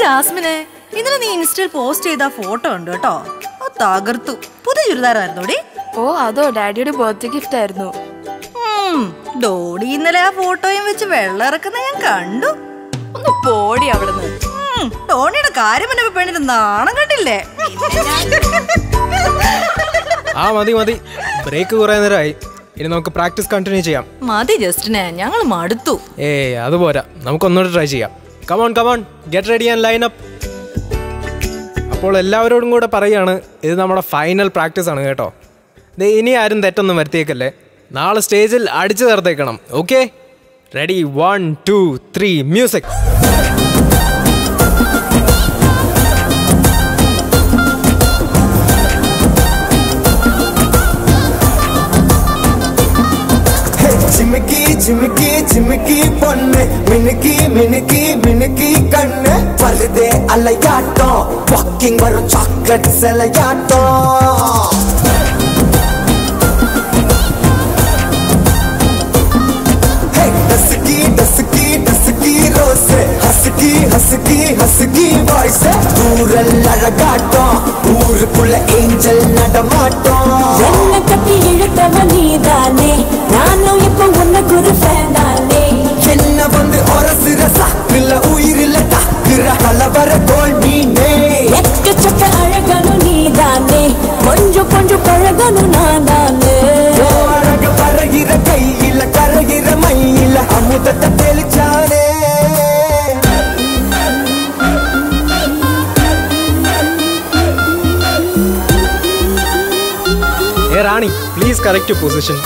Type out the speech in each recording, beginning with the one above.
ജാസ്മിനെ ഇന്നലെ നീ ഇൻസ്റ്റയിൽ പോസ്റ്റ് ചെയ്ത ഫോട്ടോ ഉണ്ട് കേട്ടോ അത് തകർത്തു പുതിയ ചുരിദാറായിരുന്നോടി ഓ അതോ ഡാഡിയുടെ ബർത്ത്ഡേ ഗിഫ്റ്റ് ആയിരുന്നു ഉം, ഡോഡി ഇന്നലെ ആ ഫോട്ടോയും വെച്ച് വെള്ളം ഇറക്കുന്ന ഞാൻ കണ്ടു ഒന്ന് പോടി അവിടുന്ന് ഉം, ടോണിയുടെ കാര്യം എന്നെ പെണ്ണിന് നാണം കണ്ടില്ലേ ആ മതി മതി ബ്രേക്ക് കുറേ നേരമായി ഇനി നമുക്ക് പ്രാക്ടീസ് കണ്ടിന്യൂ ചെയ്യാം മതി ജസ്റ്റിനെ ഞങ്ങൾ മടുത്തു ഏയ് അത് പോരാ നമുക്കൊന്നുകൂടെ ട്രൈ ചെയ്യാം come on come on get ready and line up അപ്പോൾ എല്ലാവരോടും കൂടെ പറയുകയാണ് ഇത് നമ്മുടെ ഫൈനൽ പ്രാക്ടീസ് ആണ് കേട്ടോ ദേ ഇനി ആരും തെറ്റൊന്നും വരുത്തിയേക്കല്ലേ നാളെ സ്റ്റേജിൽ അടിച്ചു തീർത്തേക്കണം okay ready one two three music ചിമുക്കി ചിമുക്കി ചിമുക്കി പൊണ്ണ് മിനുക്കി മിനുക്കി മിനുക്കി കണ്ണ് വെറുതെ അലയാട്ടോ വാക്കിംഗ് വരും ചോക്ലേറ്റ് സെലയാട്ടോ dusky dusky dusky rose husky husky husky voice ഊരൽ അഴകാട്ടോ ഊരുക്കുള്ള ഏഞ്ചൽ നടമാട്ടോ என்ன கட்டி இழுத்தவ நீதானே நானும் இப்போ உனக்கு ஒரு ஃபேன் தானே என்ன வந்து ஒரசுற சாக்குல உயிரில தாக்குற கலவர கோல் மீனே எக்கச்சக்க அழகனும் நீதானே கொஞ்சம் கொஞ்சம் பழகனும் நான் தானே ஓ அழகு பறகிற கையில கரகிற மயில அமுதத்தை தெளிச்சானே ഏ Rani please correct position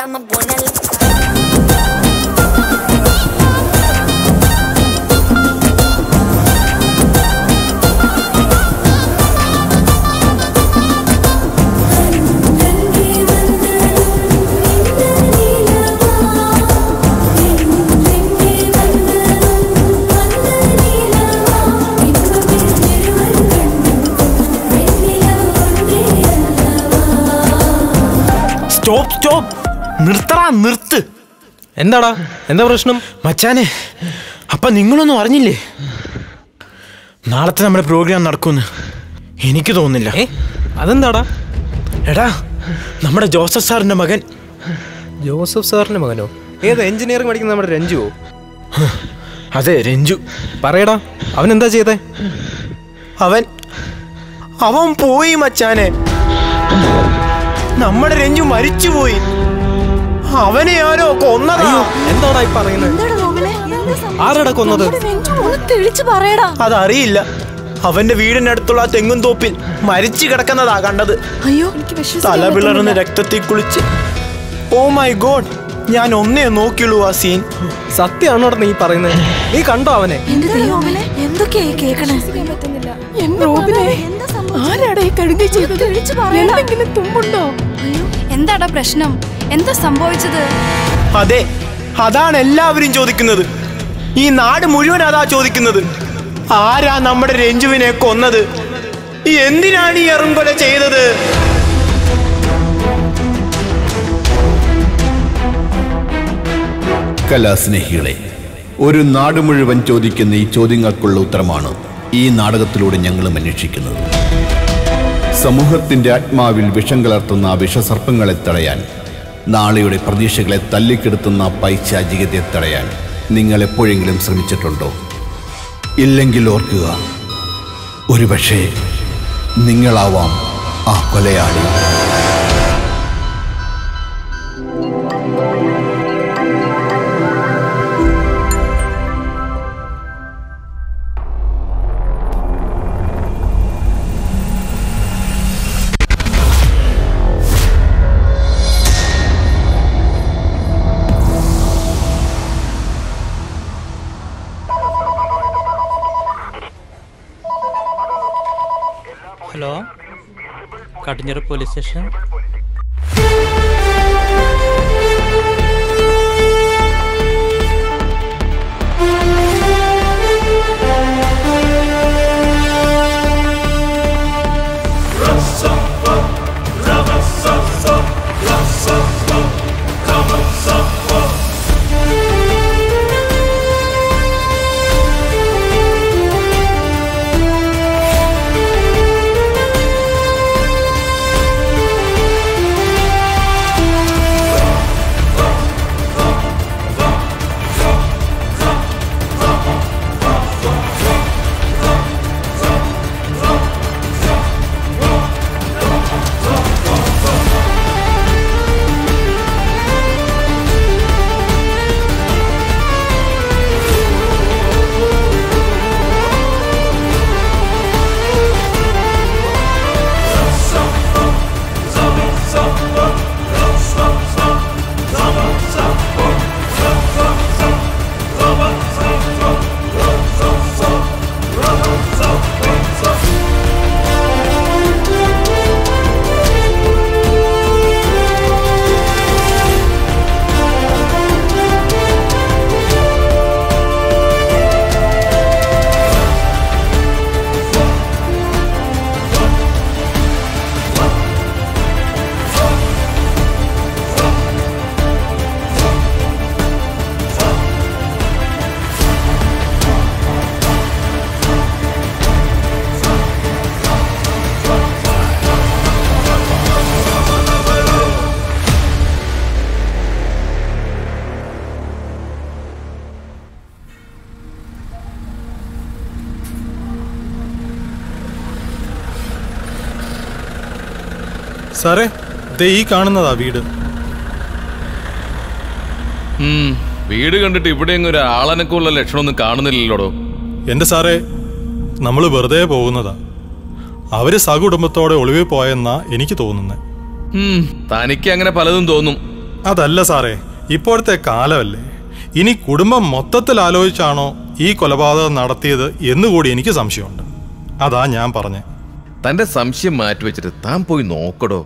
stop stop നിർത്തടാ നിർത്ത് എന്താടാ എന്താ പ്രശ്നം മച്ചാനെ അപ്പൊ നിങ്ങളൊന്നും അറിഞ്ഞില്ലേ നാളത്തെ നമ്മുടെ പ്രോഗ്രാം നടക്കുമെന്ന് എനിക്ക് തോന്നുന്നില്ല ഏ അതെന്താടാ എടാ നമ്മുടെ ജോസഫ് സാറിന്റെ മകൻ ജോസഫ് സാറിന്റെ മകനോ ഏത് എഞ്ചിനീയറിംഗ് പഠിക്കുന്ന നമ്മുടെ രഞ്ജുവോ അതെ രഞ്ജു പറയടാ അവൻ എന്താ ചെയ്തേ അവൻ അവൻ പോയി മച്ചാനെ നമ്മുടെ രഞ്ജു മരിച്ചുപോയി അവനെ ആരോ കൊന്നതാ എന്താടാ ഈ പറയുന്നത് ആരാടാ കൊന്നത് ഒന്ന് തെളിച്ച് പറയടാ അതറിയില്ല അവന്റെ വീടിന്റെ അടുത്തുള്ള ആ തെങ്ങും തോപ്പിൽ മരിച്ചു കിടക്കുന്നതാ കണ്ടത് അയ്യോ എനിക്ക് വിശ്വസിക്കാൻ തല പിളർന്ന് പറ്റുന്നില്ല. രക്തത്തിൽ കുളിച്ച് ഓ മൈ ഗോഡ് ഞാൻ ഒന്നേ നോക്കിയുള്ളൂ ആ സീൻ സത്യമാണോടാ നീ പറയുന്നത് നീ കണ്ടോ അവനെ എന്റെ ദൈവമേ എന്തൊക്കെയായി കേക്കണേ റോബിനെ ആരാടാ ഈ കഴുകി ചെയ്തത് എന്തെങ്കിലും തുമ്പുണ്ടോ എന്താടാ പ്രശ്നം എന്താ സംഭവിച്ചത് അതെ അതാണ് എല്ലാവരും ചോദിക്കുന്നത് ഈ നാട് മുഴുവൻ അതാ ചോദിക്കുന്നത് ആരാ നമ്മുടെ രഞ്ജുവിനെ കൊന്നത് എന്തിനാണ് ഈ എറുങ്കൊല ചെയ്തത് കലാസ്നേഹികളെ ഒരു നാട് മുഴുവൻ ചോദിക്കുന്ന ഈ ചോദ്യങ്ങൾക്കുള്ള ഉത്തരമാണ് ഈ നാടകത്തിലൂടെ ഞങ്ങളും അന്വേഷിക്കുന്നത് സമൂഹത്തിന്റെ ആത്മാവിൽ വിഷം കലർത്തുന്ന ആ വിഷസർപ്പങ്ങളെ തടയാൻ നാളെയുടെ പ്രതീക്ഷകളെ തല്ലിക്കെടുത്തുന്ന പൈശാചികതയെ തടയാൻ നിങ്ങൾ എപ്പോഴെങ്കിലും ശ്രമിച്ചിട്ടുണ്ടോ ഇല്ലെങ്കിൽ ഓർക്കുക ഒരുപക്ഷെ നിങ്ങളാവാം ആ കൊലയാളി ഹലോ കടിഞ്ഞിറ പോലീസ് സ്റ്റേഷൻ സാറേ ദേ ഈ കാണുന്നതാ വീട് ഉം, വീട് കണ്ടിട്ട് ഇവിടെ എങ്ങും ഒരു ആളനക്കമുള്ള ലക്ഷണമൊന്നും കാണുന്നില്ലല്ലോടോ എൻ്റെ സാറേ നമ്മൾ വെറുതെ പോകുന്നതാ അവര് സകുടുംബത്തോടെ ഒളിവിൽ പോയെന്നാ എനിക്ക് തോന്നുന്നത് ഉം, തനിക്ക് അങ്ങനെ പലതും തോന്നും അതല്ല സാറേ ഇപ്പോഴത്തെ കാലമല്ലേ ഇനി കുടുംബം മൊത്തത്തിൽ ആലോചിച്ചാണോ ഈ കൊലപാതകം നടത്തിയത് എന്നുകൂടി എനിക്ക് സംശയമുണ്ട് അതാ ഞാൻ പറഞ്ഞേ തന്റെ സംശയം മാറ്റിവെച്ചിട്ട് താൻ പോയി നോക്കടോ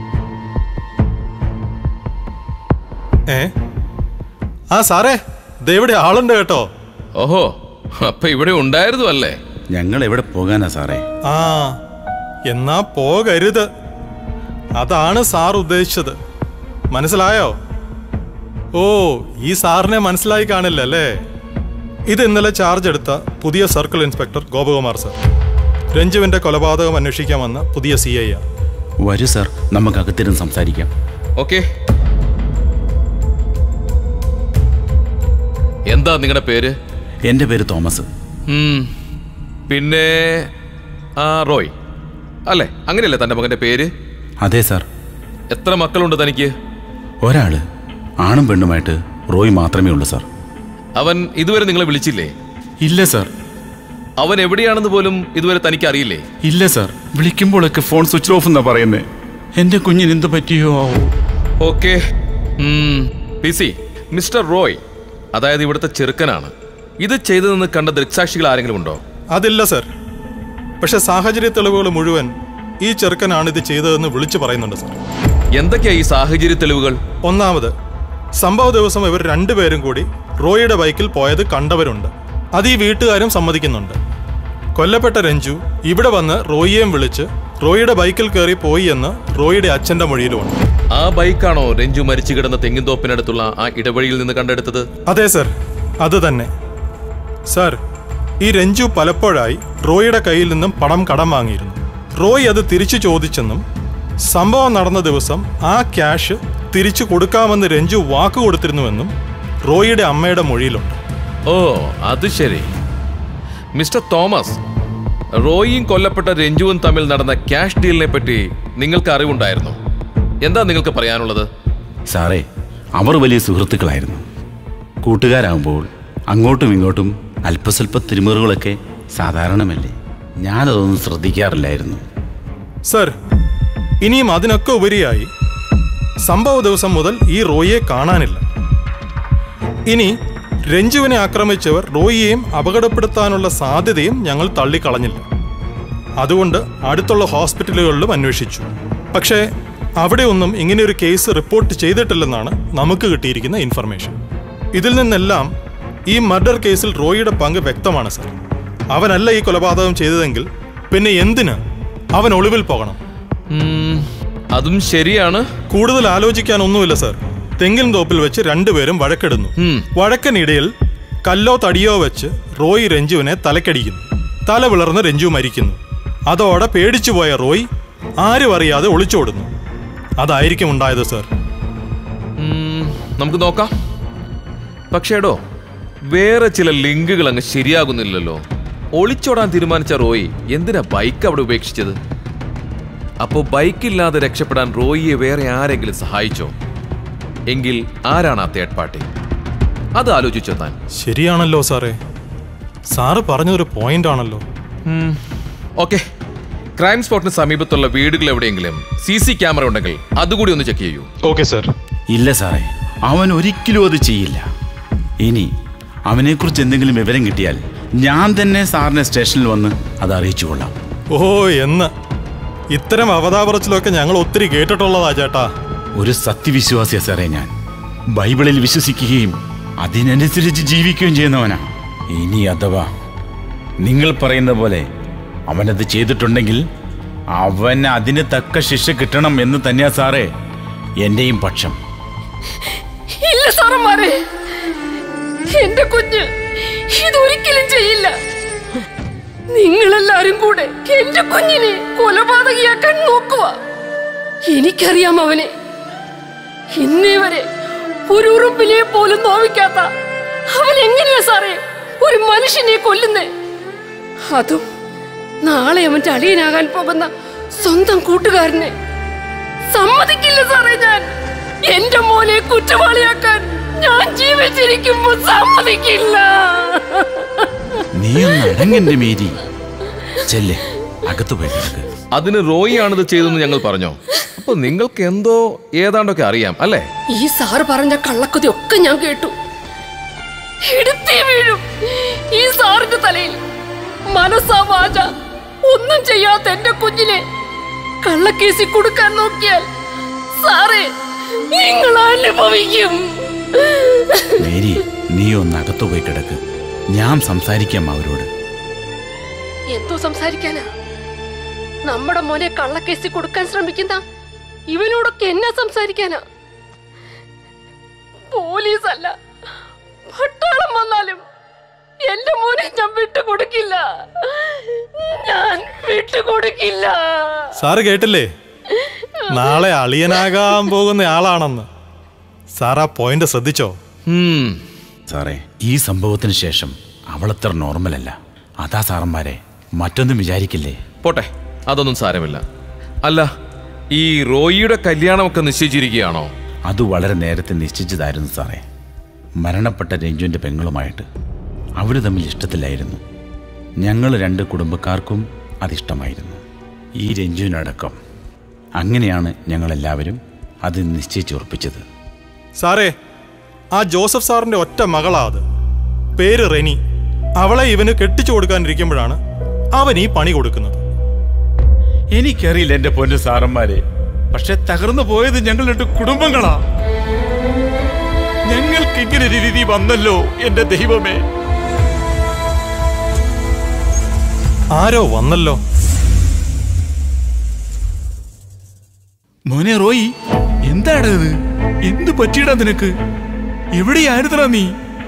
ഏ ആ സാറേ ദേ ആളുണ്ട് കേട്ടോ ഓഹോ അപ്പൊ ഇവിടെ ഉണ്ടായിരുന്നു അല്ലേ ഞങ്ങൾ എവിടെ പോകാനാ സാറേ ആ എന്നാ പോകരുത് അതാണ് സാർ ഉദ്ദേശിച്ചത് മനസ്സിലായോ ഓ ഈ സാറിനെ മനസ്സിലായി കാണില്ല അല്ലേ ഇത് ഇന്നലെ ചാർജ് എടുത്ത പുതിയ സർക്കിൾ ഇൻസ്പെക്ടർ ഗോപകുമാർ സർ രഞ്ജുവിന്റെ കൊലപാതകം അന്വേഷിക്കാൻ വന്ന പുതിയ സി ഐ വരൂ സാർ നമുക്ക് അകത്തിരുന്ന് സംസാരിക്കാം ഓക്കെ എന്താ നിങ്ങളുടെ പേര് എൻ്റെ പേര് തോമസ് ഉം, പിന്നെ ആ റോയ് അല്ലേ അങ്ങനെയല്ലേ തന്റെ മകന്റെ പേര് അതെ സാർ എത്ര മക്കളുണ്ട് തനിക്ക് ഒരാള് ആണും പെണ്ണുമായിട്ട് റോയ് മാത്രമേ ഉള്ളൂ സാർ അവൻ ഇതുവരെ നിങ്ങളെ വിളിച്ചില്ലേ ഇല്ല സാർ അവൻ എവിടെയാണെന്ന് പോലും ഇതുവരെ തനിക്ക് അറിയില്ലേ ഇല്ല സാർ വിളിക്കുമ്പോഴൊക്കെ ഫോൺ സ്വിച്ച് ഓഫ് എന്നാ പറയുന്നേ എൻ്റെ കുഞ്ഞിന് എന്ത് പറ്റിയോ ആവോ okay P C mister Roy അതായത് ഇവിടുത്തെ ചെറുക്കനാണ് ഇത് ചെയ്തതെന്ന് കണ്ട ദൃക്സാക്ഷികൾ ആരെങ്കിലും ഉണ്ടോ അതില്ല സർ പക്ഷെ സാഹചര്യ തെളിവുകൾ മുഴുവൻ ഈ ചെറുക്കനാണ് ഇത് ചെയ്തതെന്ന് വിളിച്ചു പറയുന്നുണ്ട് സർ എന്തൊക്കെയാ ഈ സാഹചര്യ തെളിവുകൾ ഒന്നാമത് സംഭവ ദിവസം ഇവർ രണ്ടുപേരും കൂടി റോയിയുടെ ബൈക്കിൽ പോയത് കണ്ടവരുണ്ട് അത് ഈ വീട്ടുകാരും സമ്മതിക്കുന്നുണ്ട് കൊല്ലപ്പെട്ട രഞ്ജു ഇവിടെ വന്ന് റോയിയെയും വിളിച്ച് റോയിയുടെ ബൈക്കിൽ കയറി പോയി എന്ന് റോയിയുടെ അച്ഛന്റെ മൊഴിയിലുമുണ്ട് ആ ബൈക്കാണോ രഞ്ജു മരിച്ചു കിടന്ന തെങ്ങിൻതോപ്പിനടുത്തുള്ള ആ ഇടവഴിയിൽ നിന്ന് കണ്ടെടുത്തത് അതെ സർ അത് തന്നെ സർ ഈ രഞ്ജു പലപ്പോഴായി റോയിയുടെ കയ്യിൽ നിന്നും പണം കടം വാങ്ങിയിരുന്നു റോയ് അത് തിരിച്ചു ചോദിച്ചെന്നും സംഭവം നടന്ന ദിവസം ആ ക്യാഷ് തിരിച്ചു കൊടുക്കാമെന്ന് രഞ്ജു വാക്ക് കൊടുത്തിരുന്നുവെന്നും റോയിയുടെ അമ്മയുടെ മൊഴിയിലുണ്ട് ഓ അത് ശരി മിസ്റ്റർ തോമസ് റോയിയും കൊല്ലപ്പെട്ട രഞ്ജുവും തമ്മിൽ നടന്ന ക്യാഷ് ഡീലിനെ പറ്റി നിങ്ങൾക്ക് അറിവുണ്ടായിരുന്നു എന്താ നിങ്ങൾക്ക് പറയാനുള്ളത് സാറേ അവർ വലിയ സുഹൃത്തുക്കളായിരുന്നു കൂട്ടുകാരാകുമ്പോൾ അങ്ങോട്ടും ഇങ്ങോട്ടും അല്പസ്വല്പ തിരുമുറുകളൊക്കെ സാധാരണമല്ലേ ഞാനതൊന്നും ശ്രദ്ധിക്കാറില്ലായിരുന്നു സർ ഇനിയും അതിനൊക്കെ ഉപരിയായി സംഭവ ദിവസം മുതൽ ഈ റോയിയെ കാണാനില്ല ഇനി രഞ്ജുവിനെ ആക്രമിച്ചവർ റോയിയെയും അപകടപ്പെടുത്താനുള്ള സാധ്യതയും ഞങ്ങൾ തള്ളിക്കളഞ്ഞില്ല അതുകൊണ്ട് അടുത്തുള്ള ഹോസ്പിറ്റലുകളിലും അന്വേഷിച്ചു പക്ഷേ അവിടെയൊന്നും ഇങ്ങനെയൊരു കേസ് റിപ്പോർട്ട് ചെയ്തിട്ടില്ലെന്നാണ് നമുക്ക് കിട്ടിയിരിക്കുന്ന ഇൻഫർമേഷൻ ഇതിൽ നിന്നെല്ലാം ഈ മർഡർ കേസിൽ റോയിയുടെ പങ്ക് വ്യക്തമാണ് സർ അവനല്ല ഈ കൊലപാതകം ചെയ്തതെങ്കിൽ പിന്നെ എന്തിന് അവൻ ഒളിവിൽ പോകണം ഉം, അതും ശരിയാണ് കൂടുതൽ ആലോചിക്കാനൊന്നുമില്ല സർ തെങ്ങിൻ തോപ്പിൽ വെച്ച് രണ്ടുപേരും വഴക്കെടുന്നു വഴക്കനിടയിൽ കല്ലോ തടിയോ വെച്ച് റോയ് രഞ്ജുവിനെ തലക്കടിക്കുന്നു തല വിളർന്ന് രഞ്ജു മരിക്കുന്നു അതോടെ പേടിച്ചുപോയ റോയ് ആരും അറിയാതെ ഒളിച്ചോടുന്നു അതായിരിക്കും ഉണ്ടായത് സർ ഉം, നമുക്ക് നോക്കാം പക്ഷേ എടോ വേറെ ചില ലിങ്കുകൾ അങ്ങ് ശരിയാകുന്നില്ലല്ലോ ഒളിച്ചോടാൻ തീരുമാനിച്ച റോയി എന്തിനാ ബൈക്ക് അവിടെ ഉപേക്ഷിച്ചത് അപ്പോ ബൈക്കില്ലാതെ രക്ഷപ്പെടാൻ റോയിയെ വേറെ ആരെങ്കിലും സഹായിച്ചോ എങ്കിൽ ആരാണ് ആ തേർഡ് പാർട്ടി അത് ആലോചിച്ചോ താൻ ശരിയാണല്ലോ സാറേ സാറ് പറഞ്ഞതൊരു പോയിന്റ് ആണല്ലോ ഓക്കെ ക്രൈം സ്പോട്ടിന് സമീപത്തുള്ള വീടുകൾ എവിടെയെങ്കിലും സി സി ക്യാമറ ഉണ്ടെങ്കിൽ അതുകൂടി ഒന്ന് ചെക്ക് ചെയ്യൂ ഓക്കെ സർ ഇല്ല സാറേ അവൻ ഒരിക്കലും അത് ചെയ്യില്ല ഇനി അവനെക്കുറിച്ച് എന്തെങ്കിലും വിവരം കിട്ടിയാൽ ഞാൻ തന്നെ സാറിനെ സ്റ്റേഷനിൽ വന്ന് അത് അറിയിച്ചു കൊള്ളാം ഓ എന്ന് ഇത്തരം അവതാപറച്ചിലൊക്കെ ഞങ്ങൾ ഒത്തിരി കേട്ടിട്ടുള്ളതാ ചേട്ടാ ഒരു സത്യവിശ്വാസിയാ സാറേ ഞാൻ ബൈബിളിൽ വിശ്വസിക്കുകയും അതിനനുസരിച്ച് ജീവിക്കുകയും ചെയ്യുന്നവനാ ഇനി അഥവാ നിങ്ങൾ പറയുന്ന പോലെ അവനത് ചെയ്തിട്ടുണ്ടെങ്കിൽ അവൻ അതിന് തക്ക ശിക്ഷ കിട്ടണം എന്ന് തന്നെയാ സാറേ എന്റെയും പക്ഷം ഇല്ല സാറന്മാരെ എന്റെ കുഞ്ഞ് ഇതൊരിക്കലും ചെയ്യില്ല നിങ്ങളെല്ലാരും കൂടെ എന്റെ കുഞ്ഞിനെ കൊലപാതകയാക്കാൻ നോക്കുക എനിക്കറിയാം അവനെ ഇന്നേ വരെ ഒരു ഉറുപ്പിനെ പോലും നോവിക്കാത്ത അവൻ എങ്ങനെയാ സാറേ ഒരു മനുഷ്യനെ കൊല്ലുന്നേ അതും നാളെ അവന്റെ അളിയനാകാൻ പോകുന്ന സ്വന്തം കൂട്ടുകാരനെ സമ്മതിക്കില്ല സാറേ ഞാൻ എന്റെ മോനെ കുറ്റവാളിയാക്കാൻ ഞാൻ ജീവിച്ചിരിക്കുമ്പോ സമ്മതിക്കില്ല നീ ഒന്ന് അടങ്ങന്റെ മേരി ചെല്ലേ അകത്ത് പോയി കിടക്ക് അതിന് റോയി ആണിത് ചെയ്തെന്ന് ഞങ്ങൾ പറഞ്ഞോ അപ്പൊ നിങ്ങൾക്ക് എന്തോ ഏതാണ്ടൊക്കെ അറിയാം അല്ലേ ഈ സാറ് പറഞ്ഞ കള്ളക്കഥ ഒക്കെ ഞാൻ കേട്ടു എടുത്തേ വീഴും ഈ സാറിന്റെ തലയിൽ മനസ്സാ വാച ഒന്നും ചെയ്യാത്ത എന്റെ കുഞ്ഞിനെ കള്ളക്കേസിൽ കൊടുക്കാൻ നോക്കിയാൽ സാറേ നിങ്ങൾ അനുഭവിക്കും മേരി നീ ഒന്ന് അകത്ത് പോയി കിടക്ക് ഞാൻ സംസാരിക്കാം അവരോട് എന്തോ സംസാരിക്കാനാ നമ്മുടെ മോനെ കള്ളക്കേസിൽ കൊടുക്കാൻ ശ്രമിക്കുന്ന ഇവനോടൊക്കെ എന്നാ സംസാരിക്കാനാ പോലീസല്ല പട്ടാളം വന്നാലും എന്റെ മോനെ ഞാൻ വിട്ടുകൊടുക്കില്ല ഞാൻ വിട്ടുകൊടുക്കില്ല സാറ് കേട്ടില്ലേ നാളെ അളിയനാകാൻ പോകുന്ന ആളാണെന്ന് സാർ ആ പോയിന്റ് ശ്രദ്ധിച്ചോ സാറേ ഈ സംഭവത്തിന് ശേഷം അവളത്ര നോർമലല്ല അതാ സാറന്മാരെ മറ്റൊന്നും വിചാരിക്കില്ലേ പോട്ടെ അതൊന്നും സാരമില്ല അല്ല ഈ റോയിയുടെ കല്യാണമൊക്കെ നിശ്ചയിച്ചിരിക്കുകയാണോ അത് വളരെ നേരത്തെ നിശ്ചയിച്ചതായിരുന്നു സാറേ മരണപ്പെട്ട രഞ്ജുവിൻ്റെ പെങ്ങളുമായിട്ട് അവർ തമ്മിൽ ഇഷ്ടത്തിലായിരുന്നു ഞങ്ങൾ രണ്ട് കുടുംബക്കാർക്കും അതിഷ്ടമായിരുന്നു ഈ രഞ്ജുവിനടക്കം അങ്ങനെയാണ് ഞങ്ങളെല്ലാവരും അത് നിശ്ചയിച്ചുറപ്പിച്ചത് സാറേ ആ ജോസഫ് സാറിന്റെ ഒറ്റ മകളാ അത് പേര് റെനി അവളെ ഇവന് കെട്ടിച്ചു കൊടുക്കാനിരിക്കുമ്പോഴാണ് അവൻ ഈ പണി കൊടുക്കുന്നത് എനിക്കറിയില്ല എന്റെ പൊന്നു സാറന്മാരെ പക്ഷെ തകർന്നു പോയത് ഞങ്ങൾ രണ്ട് കുടുംബങ്ങളാ ഞങ്ങൾക്ക് ഇങ്ങനെ ഒരു രീതി വന്നല്ലോ എന്റെ ദൈവമേ ആരോ വന്നല്ലോ മോനെ റോയി എന്താടാ ഇത് എന്ത് പറ്റിയടാ നിനക്ക് എവിടെയായിരുന്നടാ നീ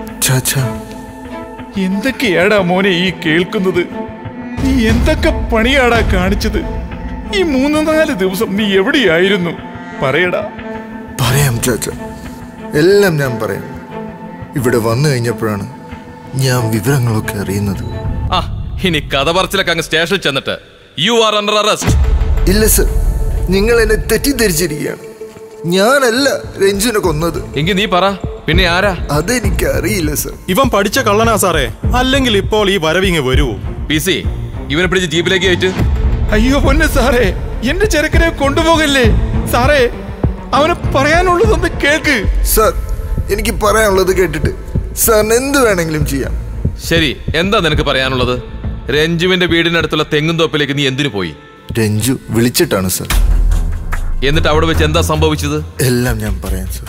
എന്തൊക്കെയാടാ മോനെ ഈ കേൾക്കുന്നത് നീ എന്തൊക്കെ പണിയാടാ കാണിച്ചത് ഈ മൂന്ന് നാല് ദിവസം നീ എവിടെയായിരുന്നു പറയടാ പറയാം ചാച്ച എല്ലാം ഞാൻ പറയാം ഇവിടെ വന്നു കഴിഞ്ഞപ്പോഴാണ് ഞാൻ വിവരങ്ങളൊക്കെ അറിയുന്നത് ആ ഇനി കഥ പറച്ചിലൊക്കെ അങ്ങ് സ്റ്റേഷനിൽ ചെന്നിട്ട് യു ആർ അണ്ടർ അറസ്റ്റ് ഇല്ല സർ നിങ്ങൾ എന്നെ തെറ്റിദ്ധരിച്ചിരിക്കുകയാണ് ഞാനല്ല രഞ്ജുനെ കൊന്നത് എങ്കിൽ നീ പറ പിന്നെ ആരാ അതെനിക്ക് അറിയില്ല സർ ഇവൻ പഠിച്ച കള്ളനാ സാറേ അല്ലെങ്കിൽ ഇപ്പോൾ ഈ വരവിങ് വരുവോ പി സി ഇവനെ പിടിച്ച് ജീപ്പിലേക്ക് കയറ്റ് അയ്യോ പൊന്നെ സാറേ എന്റെ ചെറുക്കനെ കൊണ്ടുപോകല്ലേ സാറേ അവന് പറയാനുള്ളതൊന്ന് കേൾക്ക് സർ എനിക്ക് പറയാനുള്ളത് കേട്ടിട്ട് സാറിന് എന്ത് വേണമെങ്കിലും ചെയ്യാം ശരി എന്താ നിനക്ക് പറയാനുള്ളത് രഞ്ജുവിന്റെ വീടിനടുത്തുള്ള തെങ്ങും തോപ്പിലേക്ക് നീ എന്തിനു പോയി രഞ്ജു വിളിച്ചിട്ടാണ് സർ എന്നിട്ട് അവിടെ വെച്ച് എന്താ സംഭവിച്ചത് എല്ലാം ഞാൻ പറയാം സർ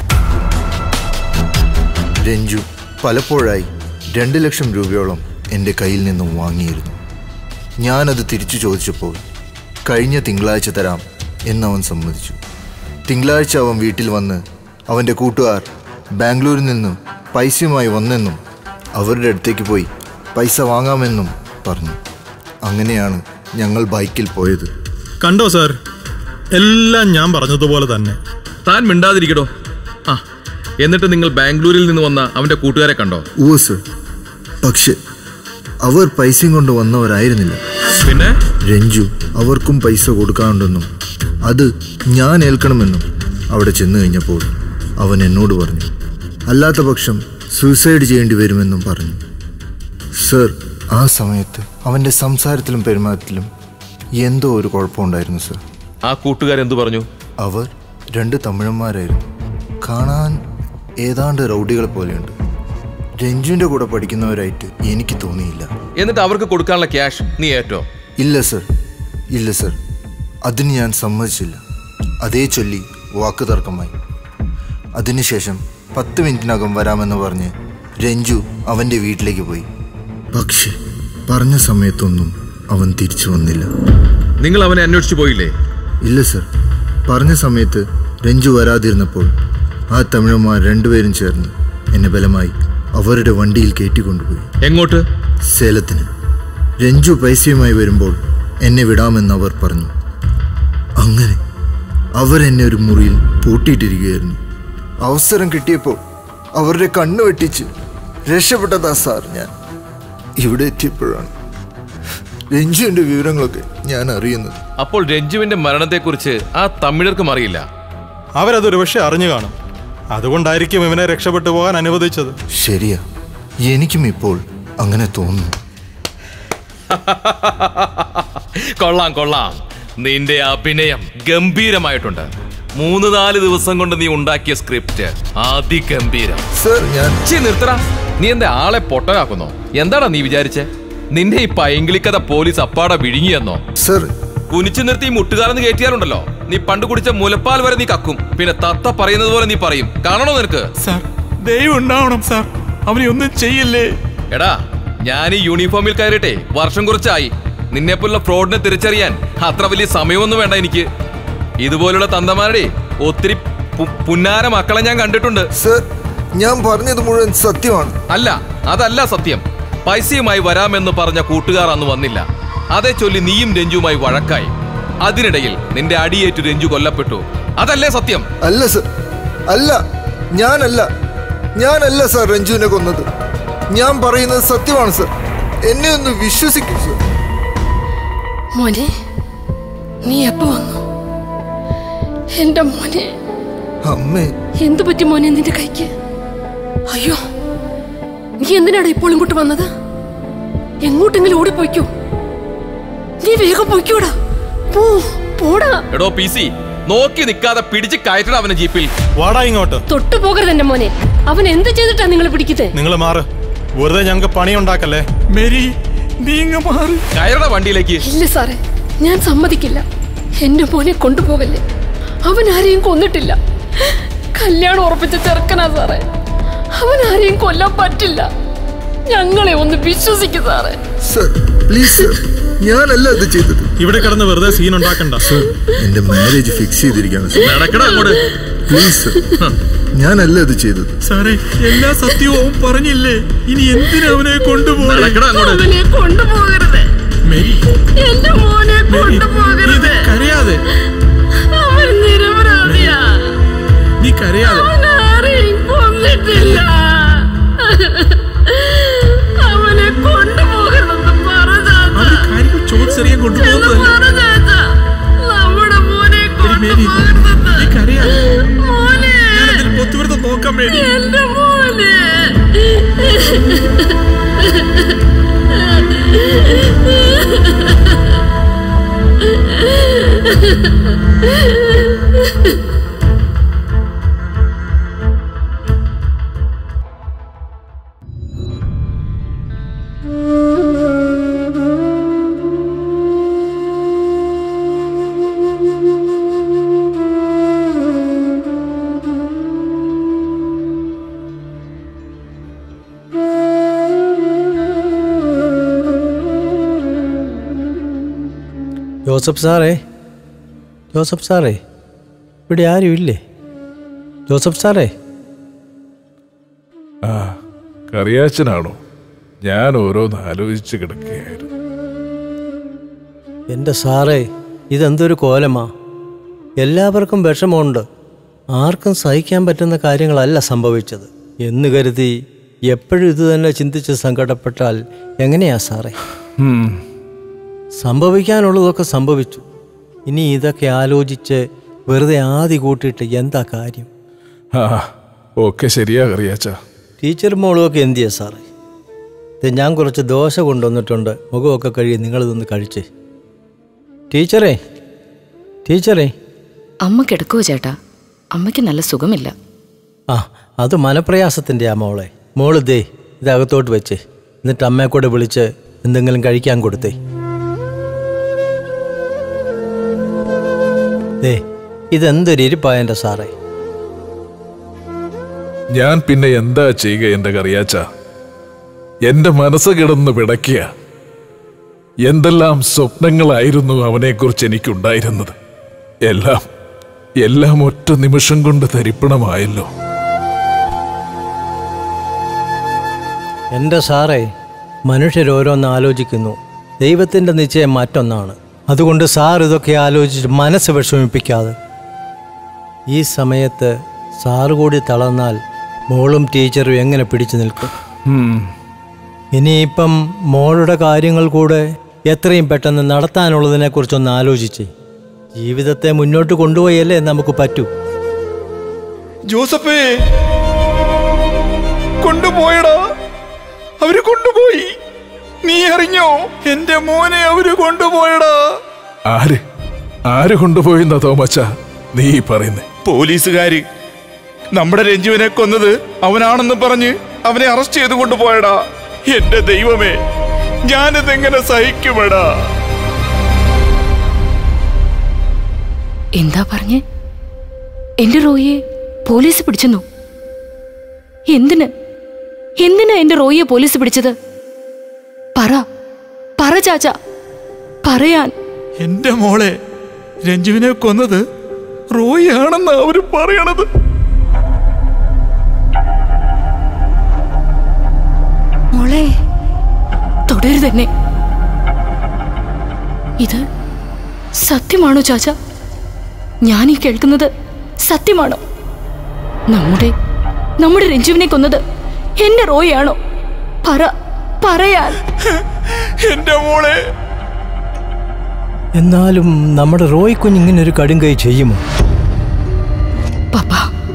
രഞ്ജു പലപ്പോഴായി രണ്ട് ലക്ഷം രൂപയോളം എൻ്റെ കയ്യിൽ നിന്നും വാങ്ങിയിരുന്നു ഞാനത് തിരിച്ചു ചോദിച്ചപ്പോൾ കഴിഞ്ഞ തിങ്കളാഴ്ച തരാം എന്നവൻ സമ്മതിച്ചു തിങ്കളാഴ്ച അവൻ വീട്ടിൽ വന്ന് അവൻ്റെ കൂട്ടുകാർ ബാംഗ്ലൂരിൽ നിന്നും പൈസയുമായി വന്നെന്നും അവരുടെ അടുത്തേക്ക് പോയി പൈസ വാങ്ങാമെന്നും പറഞ്ഞു അങ്ങനെയാണ് ഞങ്ങൾ ബൈക്കിൽ പോയത് കണ്ടോ സാർ എല്ലാം ഞാൻ പറഞ്ഞതുപോലെ തന്നെ താൻ മിണ്ടാതിരിക്കടോ ആ എന്നിട്ട് നിങ്ങൾ ബാംഗ്ലൂരിൽ നിന്ന് വന്ന അവന്റെ കൂട്ടുകാരെ കണ്ടോ ഓ സർ പക്ഷെ അവർ പൈസയും കൊണ്ട് വന്നവരായിരുന്നില്ല പിന്നെ രഞ്ജു അവർക്കും പൈസ കൊടുക്കാനുണ്ടെന്നും അത് ഞാൻ ഏൽക്കണമെന്നും അവിടെ ചെന്നു കഴിഞ്ഞപ്പോൾ അവൻ എന്നോട് പറഞ്ഞു അല്ലാത്ത പക്ഷം സൂസൈഡ് ചെയ്യേണ്ടി വരുമെന്നും പറഞ്ഞു സർ ആ സമയത്ത് അവൻ്റെ സംസാരത്തിലും പെരുമാറ്റത്തിലും എന്തോ ഒരു കുഴപ്പമുണ്ടായിരുന്നു സർ ആ കൂട്ടുകാരെന്തു പറഞ്ഞു അവർ രണ്ട് തമിഴന്മാരായിരുന്നു കാണാൻ ഏതാണ്ട് റൗഡികളെ പോലെയുണ്ട് രഞ്ജുവിൻ്റെ കൂടെ പഠിക്കുന്നവരായിട്ട് എനിക്ക് തോന്നിയില്ല എന്നിട്ട് അവർക്ക് കൊടുക്കാനുള്ള ക്യാഷ് നീ ഏറ്റോ ഇല്ല സർ ഇല്ല സർ അതിന് ഞാൻ സമ്മതിച്ചില്ല അതേ ചൊല്ലി വാക്ക് തർക്കമായി അതിനുശേഷം പത്ത് മിനിറ്റിനകം വരാമെന്ന് പറഞ്ഞ് രഞ്ജു അവൻ്റെ വീട്ടിലേക്ക് പോയി പക്ഷേ പറഞ്ഞ സമയത്തൊന്നും അവൻ തിരിച്ചു വന്നില്ല നിങ്ങൾ അവനെ അന്വേഷിച്ചു പോയില്ലേ ഇല്ല സർ പറഞ്ഞ സമയത്ത് രഞ്ജു വരാതിരുന്നപ്പോൾ ആ തമിഴന്മാർ രണ്ടുപേരും ചേർന്ന് എന്നെ ബലമായി അവരുടെ വണ്ടിയിൽ കയറ്റിക്കൊണ്ടുപോയി എങ്ങോട്ട് സേലത്തിന് രഞ്ജു പൈസയുമായി വരുമ്പോൾ എന്നെ വിടാമെന്ന് അവർ പറഞ്ഞു അങ്ങനെ അവരെന്നെ ഒരു മുറിയിൽ പൂട്ടിയിട്ടിരിക്കുകയായിരുന്നു അവസരം കിട്ടിയപ്പോൾ അവരുടെ കണ്ണ് വെട്ടിച്ച് രക്ഷപ്പെട്ടതാ സാർ ഞാൻ ഇവിടെ എത്തിയപ്പോഴാണ് രഞ്ജുവിന്റെ വിവരങ്ങളൊക്കെ ഞാൻ അറിയുന്നത് അപ്പോൾ രഞ്ജുവിന്റെ മരണത്തെക്കുറിച്ച് ആ തമിഴർക്കും അറിയില്ല അവരതൊരു പക്ഷെ അറിഞ്ഞു കാണും അതുകൊണ്ടായിരിക്കും ഇവനെ രക്ഷപ്പെട്ടു പോകാൻ അനുവദിച്ചത് ശരിയാ എനിക്കും ഇപ്പോൾ അങ്ങനെ തോന്നുന്നു കൊള്ളാം കൊള്ളാം നിന്റെ അഭിനയം ഗംഭീരമായിട്ടുണ്ട് മൂന്ന് നാല് ദിവസം കൊണ്ട് നീ ഉണ്ടാക്കിയ സ്ക്രിപ്റ്റ് അതിഗംഭീരം സർ ഞാൻ ചി നിർത്തടാ നീ എന്റെ ആളെ പൊട്ടനാക്കുന്നോ എന്താടാ നീ വിചാരിച്ചേ നിന്നെ ഈ പൈങ്കിളിക്കഥ പോലീസ് അപ്പാടെ വിഴുങ്ങിയെന്നോ സർ കുനിച്ചു നിർത്തി മുട്ടുകാരെന്ന് കയറ്റിയാലുണ്ടല്ലോ നീ പണ്ട് കുടിച്ച മുലപ്പാൽ വരെ നീ കക്കും പിന്നെ തത്ത പറയുന്നത് പോലെ നീ പറയും കാണണോ നിനക്ക് സാർ ദൈവം ഉണ്ടാവണം സാർ അവനെ ഒന്നും ചെയ്യല്ലേ എടാ ഞാൻ ഈ യൂണിഫോമിൽ കയറിട്ടെ വർഷം കുറച്ചായി നിന്നെ പോലുള്ള ഫ്രോഡിനെ തിരിച്ചറിയാൻ അത്ര വലിയ സമയമൊന്നും വേണ്ട എനിക്ക് ഇതുപോലുള്ള തന്തമാരുടെ ഒത്തിരി പു- പുന്നാര മക്കളെ ഞാൻ കണ്ടിട്ടുണ്ട് സർ ഞാൻ പറഞ്ഞത് മുഴുവൻ സത്യമാണ് അല്ല അതല്ല സത്യം പൈസയുമായി വരാമെന്ന് പറഞ്ഞ കൂട്ടുകാർ അന്ന് വന്നില്ല അതേ ചൊല്ലി നീയും രഞ്ജുവുമായി വഴക്കായി അതിനിടയിൽ നിന്റെ അടിയേറ്റു രഞ്ജു കൊല്ലപ്പെട്ടു അതല്ലേ സത്യം അല്ല സർ അല്ല ഞാനല്ല ഞാനല്ല സർ രഞ്ജുവിനെ കൊന്നത് ഞാൻ പറയുന്നത് സത്യമാണ് സർ എന്നെ ഒന്ന് വിശ്വസിക്കൂ സർ മോനെ നീ എപ്പോ വന്നു എന്റെ മോനെ അമ്മേ എന്തു പറ്റി മോനെ നിന്റെ കൈക്ക് അയ്യോ നീ എന്തിനാടാ ഇപ്പോൾ ഇങ്ങോട്ട് വന്നത് എങ്ങോട്ടെങ്കിലും ഓടിപ്പോയിക്കോ നീ വേഗം പോയിക്കോടാ പോ പോടാ എടോ പി സി നോക്കി നിൽക്കാതെ പിടിച്ച് കയറ്റണം അവനെ ജീപ്പിൽ വാടാ ഇങ്ങോട്ട് തൊട്ടു പോകരുത് എന്റെ മോനെ അവൻ എന്ത് ചെയ്തിട്ടാ നിങ്ങൾ പിടിക്കുന്നത് നിങ്ങൾ മാറ് വെറുതെ ഞങ്ങൾക്ക് പണിയുണ്ടാക്കല്ലേ മേരി നീങ്ങ മാറി കയറണ വണ്ടിയിലേക്ക് ഇല്ല സാറേ ഞാൻ സമ്മതിക്കില്ല എന്റെ മോനെ കൊണ്ടുപോകല്ലേ അവൻ ആരെയും കൊന്നിട്ടില്ല കല്യാണം ഉറപ്പിച്ച ചെറുക്കനാ സാറേ അവൻ ആരെയും കൊല്ലാൻ പറ്റില്ല ഞങ്ങളെ ഒന്ന് വിശ്വസിക്കും സാറേ സർ പ്ലീസ് സർ ഞാനല്ല ഇത് ചെയ്തത് ഇവിടെ കിടന്ന് വെറുതെ സീൻ ഉണ്ടാക്കണ്ട എന്റെ മാരേജ് ഫിക്സ് ചെയ്തിരിക്കുകയാണ് സർ നടക്കടാ അങ്ങോട്ട് പ്ലീസ് സർ ഞാനല്ല ഇത് ചെയ്തത് സാറേ എല്ലാ സത്യവും അവൻ പറഞ്ഞില്ലേ ഇനി എന്തിനാ അവനെ കൊണ്ടുപോകണം അവനെ കൊണ്ടുപോകരുത് മേരി എന്റെ മോനെ കൊണ്ടുപോകരുത് കരയാതെ അവൻ നിരപരാധിയാ നീ കരയാതെ അവൻ ആരെയും കൊന്നിട്ടില്ല അവനെ കൊണ്ടുപോകരുതെന്ന് പറഞ്ഞാ കാര്യങ്ങൾ ചോദിച്ചറിയാൻ കൊണ്ടുപോകുന്നതല്ല നമ്മുടെ മോനെ മേരി നീ കരയാതെ മോനെ ഞാനതിൽ പൊത്തുവരുത്ത നോക്കാം മേരി എന്റെ മോനെ ജോസഫ് സാറേ ജോസഫ് സാറേ ഇവിടെ ആരും ഇല്ലേ ജോസഫ് സാറേ ആ കറിയാച്ചനാണോ ഞാൻ ഓരോന്ന് ആലോചിച്ച് കിടക്കുകയായിരുന്നു എൻ്റെ സാറേ ഇതെന്തൊരു കോലമാ എല്ലാവർക്കും വിഷമമുണ്ട് ആർക്കും സഹിക്കാൻ പറ്റുന്ന കാര്യങ്ങളല്ല സംഭവിച്ചത് എന്ന് കരുതി എപ്പോഴും ഇത് തന്നെ ചിന്തിച്ച് സങ്കടപ്പെട്ടാൽ എങ്ങനെയാ സാറേ ഉം. സംഭവിക്കാനുള്ളതൊക്കെ സംഭവിച്ചു ഇനി ഇതൊക്കെ ആലോചിച്ച് വെറുതെ ആദി കൂട്ടിയിട്ട് എന്താ കാര്യം ആ ഒക്കെ ശരിയാ കറിയാച്ച ടീച്ചർ മോളുമൊക്കെ എന്ത് ചെയ്യാ സാറേ ഇത് ഞാൻ കുറച്ച് ദോശ കൊണ്ടുവന്നിട്ടുണ്ട് മുഖമൊക്കെ കഴുകി നിങ്ങളിതൊന്ന് കഴിച്ചേ ടീച്ചറേ ടീച്ചറേ അമ്മ കിടക്കുവോ ചേട്ടാ അമ്മയ്ക്ക് നല്ല സുഖമില്ല ആ അത് മനപ്രയാസത്തിൻ്റെ ആ മോളെ മോള് ദേ ഇതകത്തോട്ട് വെച്ചേ എന്നിട്ട് അമ്മയെ കൂടെ വിളിച്ച് എന്തെങ്കിലും കഴിക്കാൻ കൊടുത്തേ ദേ ഇതെന്തൊരു ഇരിപ്പായ എൻ്റെ സാറേ ഞാൻ പിന്നെ എന്താ ചെയ്യുക എന്റെ കറിയാച്ച എന്റെ മനസ്സ് കിടന്ന് പിടയ്ക്കുക എന്തെല്ലാം സ്വപ്നങ്ങളായിരുന്നു അവനെക്കുറിച്ച് എനിക്കുണ്ടായിരുന്നത് എല്ലാം എല്ലാം ഒറ്റ നിമിഷം കൊണ്ട് തരിപ്പണമായല്ലോ എൻ്റെ സാറേ മനുഷ്യരോരോന്ന് ആലോചിക്കുന്നു ദൈവത്തിൻ്റെ നിശ്ചയം മറ്റൊന്നാണ് അതുകൊണ്ട് സാർ ഇതൊക്കെ ആലോചിച്ച് മനസ്സ് വിഷമിപ്പിക്കാതെ ഈ സമയത്ത് സാറ് കൂടി തളർന്നാൽ മോളും ടീച്ചറും എങ്ങനെ പിടിച്ചു നിൽക്കും ഉം. ഇനിയിപ്പം മോളുടെ കാര്യങ്ങൾ കൂടെ എത്രയും പെട്ടെന്ന് നടത്താനുള്ളതിനെക്കുറിച്ചൊന്ന് ആലോചിച്ച് ജീവിതത്തെ മുന്നോട്ട് കൊണ്ടുപോയല്ലേ നമുക്ക് പറ്റൂ ജോസഫേ കൊണ്ടുപോയടാ അവര് കൊണ്ടുപോയി നീ അറിഞ്ഞോ എന്റെ മോനെ അവര് കൊണ്ടുപോയടാ ആര് ആര് കൊണ്ടുപോയെന്നാ തോമച്ച നീ പറയുന്നേ പോലീസുകാര് നമ്മുടെ രഞ്ജുവിനെ കൊന്നത് അവനാണെന്ന് പറഞ്ഞ് അവനെ അറസ്റ്റ് ചെയ്ത് കൊണ്ടുപോയടാ എന്റെ ദൈവമേ ഞാനിതെങ്ങനെ സഹിക്കുമെടാ എന്താ പറഞ്ഞേ എന്റെ റോയിയെ പോലീസ് പിടിച്ചെന്നു എന്തിന് എന്തിനാ എന്റെ റോയിയെ പോലീസ് പിടിച്ചത് പറ പറ ചാച്ച പറയാൻ എന്റെ മോളെ രഞ്ജുവിനെ കൊന്നത് റോയി ആണെന്ന് അവര് പറയണത് മോളെ തുടരുതെന്നെ ഇത് സത്യമാണോ ചാച്ച ഞാൻ ഈ കേൾക്കുന്നത് സത്യമാണോ നമ്മുടെ നമ്മുടെ രഞ്ജുവിനെ കൊന്നത് എന്റെ റോയാണോ പറ പറയാൻ എന്റെ മോളെ എന്നാലും നമ്മുടെ റോയ് കുഞ്ഞിങ്ങനെ ഒരു കടുങ്കൈ ചെയ്യുമോ പപ്പ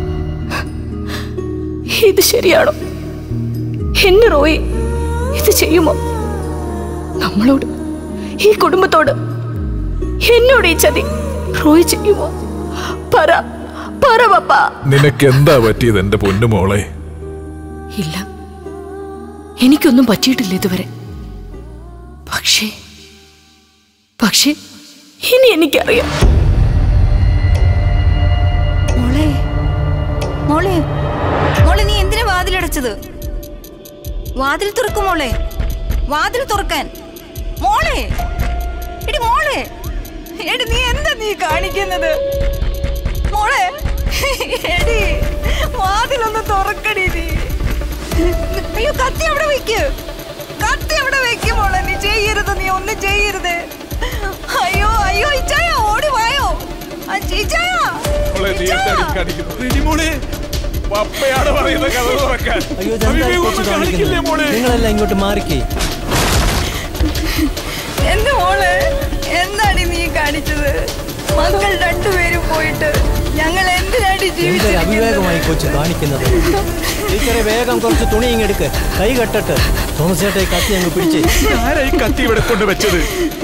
ഇത് ശരിയാണോ എന്റെ റോയി ഇത് ചെയ്യുമോ നമ്മളോട് ഈ കുടുംബത്തോട് എന്നോട് ഈ ചതി റോയ് ചെയ്യുമോ പറ പറ പപ്പ നിനക്ക് എന്താ പറ്റിയത് എന്റെ പൊന്നുമോളെ ഇല്ല എനിക്കൊന്നും പറ്റിയിട്ടില്ല ഇതുവരെ പക്ഷേ പക്ഷേ ഇനി എനിക്കറിയാം മോളെ മോളെ മോളെ നീ എന്തിനാ വാതിലടച്ചത് വാതിൽ തുറക്കും മോളെ വാതിൽ തുറക്കാൻ മോളെ എടി മോളെ എടി നീ എന്താ നീ കാണിക്കുന്നത് മോളെ എടി വാതിലൊന്ന് തുറക്കടി നീ അയ്യോ കത്തി അവിടെ വെക്ക് കത്തി അവിടെ വെക്ക് മോളെ നീ ചെയ്യരുത് നീ ഒന്നും ചെയ്യരുത് അയ്യോ അയ്യോ ഇച്ചായ ഓടി വായോ ഇച്ചായ പപ്പയാണ് പറയുന്നത് കഥ തുറക്കാൻ അയ്യോ ഇതെന്താ ഈ കൊച്ചു കാണിക്കുന്നത്? നിങ്ങളെല്ലാം ഇങ്ങോട്ട് മാറിക്കേ എന്റെ മോളെ എന്താണ് നീ കാണിച്ചത് മക്കൾ രണ്ടുപേരും പോയിട്ട് ഞങ്ങൾ എന്തിനാണ് എന്തൊരു ജീവിച്ചിരിക്കുന്നത് അവിവേകമായി കൊച്ചു കാണിക്കുന്നത് ടീച്ചറെ വേഗം കുറച്ച് തുണി ഇങ്ങെടുക്ക് കൈ കെട്ടട്ട് തോമസ് ചേട്ടാ ഈ കത്തി അങ്ങ് പിടിച്ചേ ആരാ ഈ കത്തി ഇവിടെ കൊണ്ട് വെച്ചത്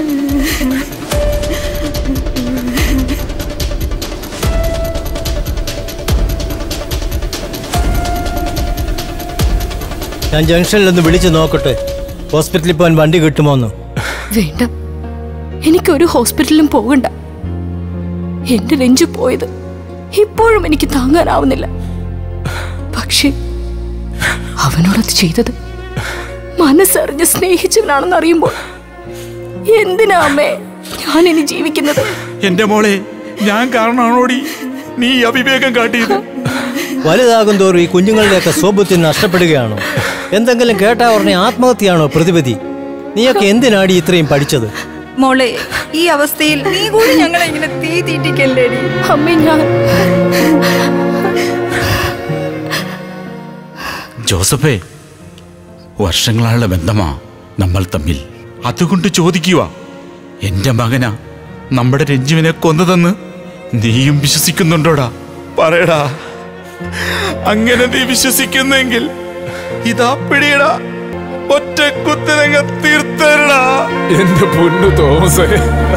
ഞാൻ ജംഗ്ഷനിൽ ഒന്ന് വിളിച്ച് നോക്കട്ടെ ഹോസ്പിറ്റലിൽ പോകാൻ വണ്ടി കിട്ടുമോന്ന് വേണ്ട എനിക്കൊരു ഹോസ്പിറ്റലിലും പോകണ്ട എന്റെ രഞ്ജു പോയത് ഇപ്പോഴും എനിക്ക് താങ്ങാനാവുന്നില്ല പക്ഷേ അവനോടത് ചെയ്തത് മനസ്സറിഞ്ഞ് സ്നേഹിച്ചവനാണെന്ന് അറിയുമ്പോൾ എന്തിനാ അമ്മേ ഞാൻ ഇനി ജീവിക്കുന്നത് എന്റെ മോളെ ഞാൻ കാരണമാണോടി നീ ഈ അവിവേകം കാട്ടിയത് വലുതാകും തോറും ഈ കുഞ്ഞുങ്ങളുടെയൊക്കെ സ്വബുദ്ധി നഷ്ടപ്പെടുകയാണോ എന്തെങ്കിലും കേട്ടാ ഉടനെ ആത്മഹത്യയാണോ പ്രതിപതി നീയൊക്കെ എന്തിനാടി ഇത്രയും പഠിച്ചത് മോളെ ഈ അവസ്ഥയിൽ നീ കൂടി ഞങ്ങളെ ഇങ്ങനെ തീ തീറ്റിക്കല്ലേടി അമ്മേ ഞാൻ ജോസഫേ വർഷങ്ങളായുള്ള ബന്ധമാ നമ്മൾ തമ്മിൽ അതുകൊണ്ട് ചോദിക്കുക എന്റെ മകനാ നമ്മുടെ രഞ്ജുവിനെ കൊന്നതെന്ന് നീയും വിശ്വസിക്കുന്നുണ്ടോടാ പറയടാ അങ്ങനെ നീ വിശ്വസിക്കുന്നെങ്കിൽ ഇതാ പിടിയടാ ഒറ്റ കുത്തിനങ്ങ തീർത്തരടാ എന്റെ പൊന്നു തോമസേ